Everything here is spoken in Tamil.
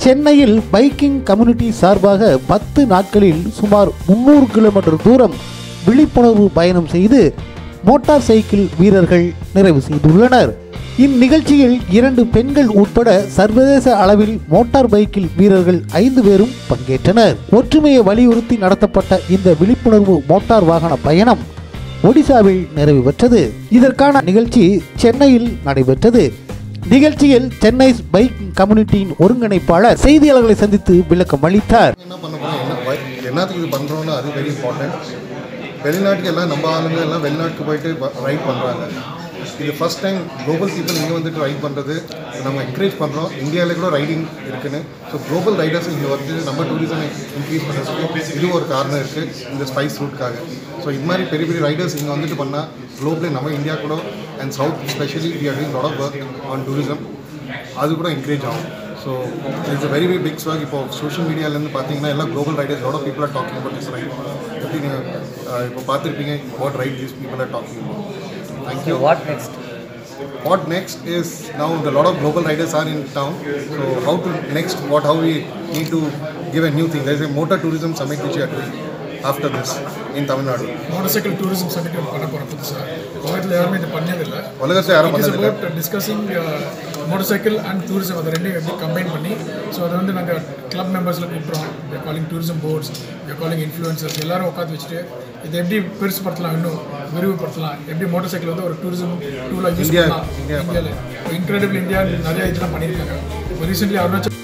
சென்னையில் பைக்கிங் கம்யூனிட்டி சார்பாக பத்து நாட்களில் சுமார் முன்னூறு கிலோமீட்டர் தூரம் விழிப்புணர்வு பயணம் செய்து மோட்டார் சைக்கிள் வீரர்கள் நிறைவு செய்துள்ளனர் இந்நிகழ்ச்சியில் இரண்டு பெண்கள் உட்பட சர்வதேச அளவில் மோட்டார் பைக்கில் வீரர்கள் ஐந்து பேரும் பங்கேற்றனர் ஒற்றுமையை வலியுறுத்தி நடத்தப்பட்ட இந்த விழிப்புணர்வு மோட்டார் வாகன பயணம் ஒடிசாவில் நிறைவு பெற்றது இதற்கான நிகழ்ச்சி சென்னையில் நடைபெற்றது நிகழ்ச்சியில் சென்னை பைக் கம்யூனிட்டியின் ஒருங்கிணைப்பாளர் செய்தியாளர்களை சந்தித்து விளக்கம் அளித்தார் என்ன பண்ண போறோம் என்ன why- என்னத்துக்கு இது பண்ணுறோம்னா அது வெரி இம்பார்ட்டன்ட் வெளிநாட்டுக்கு எல்லாம் நம்ம ஆளுங்க எல்லாம் வெளிநாட்டுக்கு போயிட்டு ரைட் பண்ணுறாங்க இது ஃபர்ஸ்ட் டைம் குளோபல் பீப்புள் இங்கே வந்துட்டு ரைட் பண்ணுறது நம்ம என்கரேஜ் பண்ணுறோம் இந்தியாவில் கூட ரைடிங் இருக்குன்னு ஸோ குளோபல் ரைடர்ஸ் இங்கே வந்து நம்ம டூரிசம் இன்க்ரீஸ் பண்ணுறதுக்கு இது ஒரு காரணம் இருக்குது இந்த ஸ்பைஸ் ரூட்காக ஸோ இது மாதிரி பெரிய பெரிய ரைடர்ஸ் இங்கே வந்துட்டு பண்ணால் குளோபலி நம்ம இந்தியா கூட and south specially we are doing lot of work on tourism அது கூட என்கரேஜ் ஆகும் so it's a very very big swag இப்போ சோஷியல் மீடியாலேருந்து பார்த்தீங்கன்னா எல்லாம் global riders lot of people are talking about this right எப்படி நீங்கள் இப்போ பார்த்துருப்பீங்க what right this people are talking about thank you What next? what next is now the lot of global riders are in town so how to next what how we need to give a new thing there is a motor tourism summit which we are doing after this in tamil nadu motor cycle tourism summit பண்ண போகிறோம் புதுசாக உலகத்தில் யாருமே இது பண்ணதில்லை உலகத்தில் யாரும் இட் இஸ் பண்ணதில்லை about discussing motor cycle and tourism அதை ரெண்டையும் எப்படி கம்பைன் பண்ணி ஸோ அதை வந்து நாங்கள் கிளப் மெம்பர்ஸில் கூப்பிட்றோம் calling tourism boards calling influencers எல்லாரும் உட்காந்து வச்சுட்டு இதை எப்படி பெருசுப்படுத்தலாம் இன்னும் விரிவுபடுத்தலாம் எப்படி மோட்டார் சைக்கிள் வந்து ஒரு டூரிசம் டூலாக யூஸ் இந்தியா- பண்ணலாம் இந்தியா இந்தியாவில் இன்க்ரெடிபிள் இந்தியா நிறைய இதெல்லாம் பண்ணியிருக்காங்க ரீசெண்ட்லி அருணாச்சல்